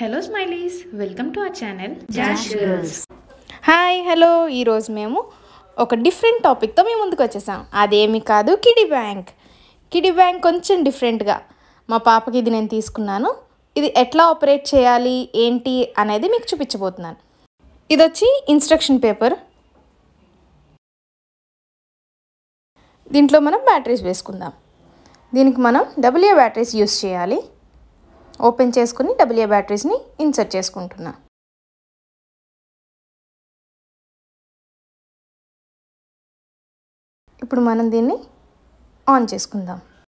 Hello smileys welcome to our channel Josh girls hi hello ఈరోజు మేము ఒక డిఫరెంట్ టాపిక్తో మేము ముందుకు వచ్చేసాం అదేమి కాదు కిడీ బ్యాంక్ కిడీ బ్యాంక్ కొంచెం డిఫరెంట్గా మా పాపకి ఇది నేను తీసుకున్నాను ఇది ఎట్లా ఆపరేట్ చేయాలి ఏంటి అనేది మీకు చూపించబోతున్నాను ఇది వచ్చి ఇన్స్ట్రక్షన్ పేపర్ దీంట్లో మనం బ్యాటరీస్ వేసుకుందాం దీనికి మనం డబ్ల్యూ బ్యాటరీస్ యూస్ చేయాలి ఓపెన్ చేసుకుని డబ్ల్యూ బ్యాటరీస్ని ఇన్సర్ట్ చేసుకుంటున్నా ఇప్పుడు మనం దీన్ని ఆన్ చేసుకుందాం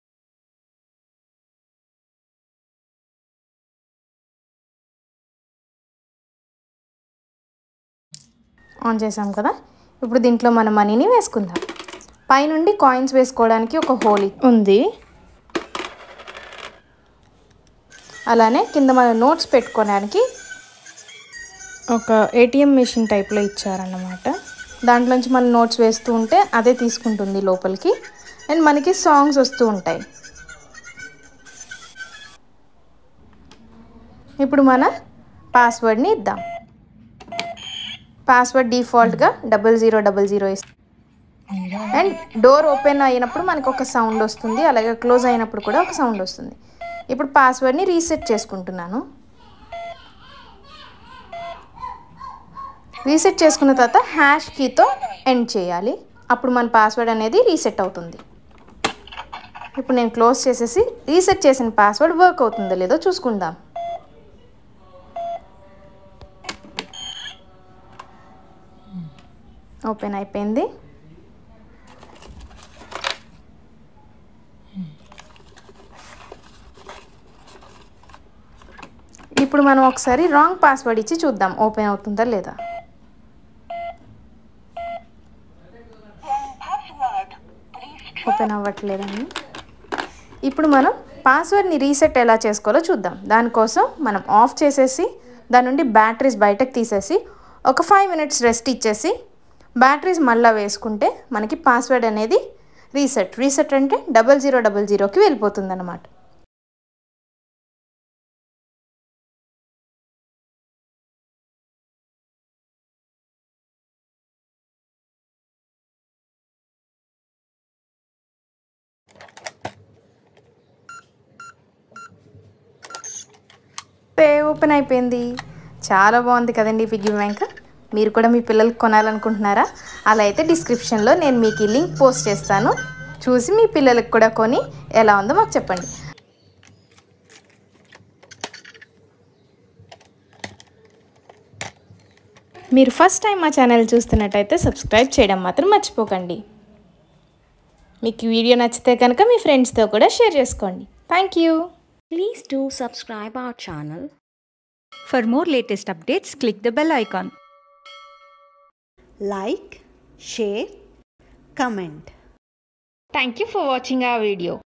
ఆన్ చేసాం కదా ఇప్పుడు దీంట్లో మన మనీని వేసుకుందాం పైనుండి కాయిన్స్ వేసుకోవడానికి ఒక హోల్ ఉంది అలానే కింద మన నోట్స్ పెట్టుకోవడానికి ఒక ఏటీఎం మెషిన్ టైప్లో ఇచ్చారన్నమాట దాంట్లోంచి మనం నోట్స్ వేస్తూ ఉంటే అదే తీసుకుంటుంది లోపలికి అండ్ మనకి సాంగ్స్ వస్తూ ఉంటాయి ఇప్పుడు మన పాస్వర్డ్ని ఇద్దాం పాస్వర్డ్ డిఫాల్ట్గా డబల్ జీరో డబల్ జీరో ఇస్తాం అండ్ డోర్ ఓపెన్ అయినప్పుడు మనకు ఒక సౌండ్ వస్తుంది అలాగే క్లోజ్ అయినప్పుడు కూడా ఒక సౌండ్ వస్తుంది ఇప్పుడు పాస్వర్డ్ని రీసెట్ చేసుకుంటున్నాను రీసెట్ చేసుకున్న తర్వాత హ్యాష్ కీతో ఎండ్ చేయాలి అప్పుడు మన పాస్వర్డ్ అనేది రీసెట్ అవుతుంది ఇప్పుడు నేను క్లోజ్ చేసేసి రీసెట్ చేసిన పాస్వర్డ్ వర్క్ అవుతుందో లేదో చూసుకుందాం ఓపెన్ అయిపోయింది ఇప్పుడు మనం ఒకసారి రాంగ్ పాస్వర్డ్ ఇచ్చి చూద్దాం ఓపెన్ అవుతుందా లేదా ఓపెన్ అవ్వట్లేదండి ఇప్పుడు మనం పాస్వర్డ్ని రీసెట్ ఎలా చేసుకోవాలో చూద్దాం దానికోసం మనం ఆఫ్ చేసేసి దాని నుండి బ్యాటరీస్ బయటకు తీసేసి ఒక ఫైవ్ మినిట్స్ రెస్ట్ ఇచ్చేసి బ్యాటరీస్ మళ్ళీ వేసుకుంటే మనకి పాస్వర్డ్ అనేది రీసెట్ రీసెట్ అంటే డబల్ జీరో డబల్ జీరోకి వెళ్ళిపోతుంది అనమాట పే ఓపెన్ అయిపోయింది చాలా బాగుంది కదండి పిగ్గీ బ్యాంక్ మీరు కూడా మీ పిల్లలకి కొనాలనుకుంటున్నారా అలా అయితే డిస్క్రిప్షన్లో నేను మీకు ఈ లింక్ పోస్ట్ చేస్తాను చూసి మీ పిల్లలకు కూడా కొని ఎలా ఉందో మాకు చెప్పండి మీరు ఫస్ట్ టైం మా ఛానల్ చూస్తున్నట్టయితే సబ్స్క్రైబ్ చేయడం మాత్రం మర్చిపోకండి మీకు ఈ వీడియో నచ్చితే కనుక మీ ఫ్రెండ్స్తో కూడా షేర్ చేసుకోండి thank you Please do subscribe our channel. For more latest updates, click the bell icon. Like, share, comment. Thank you for watching ఆ వీడియో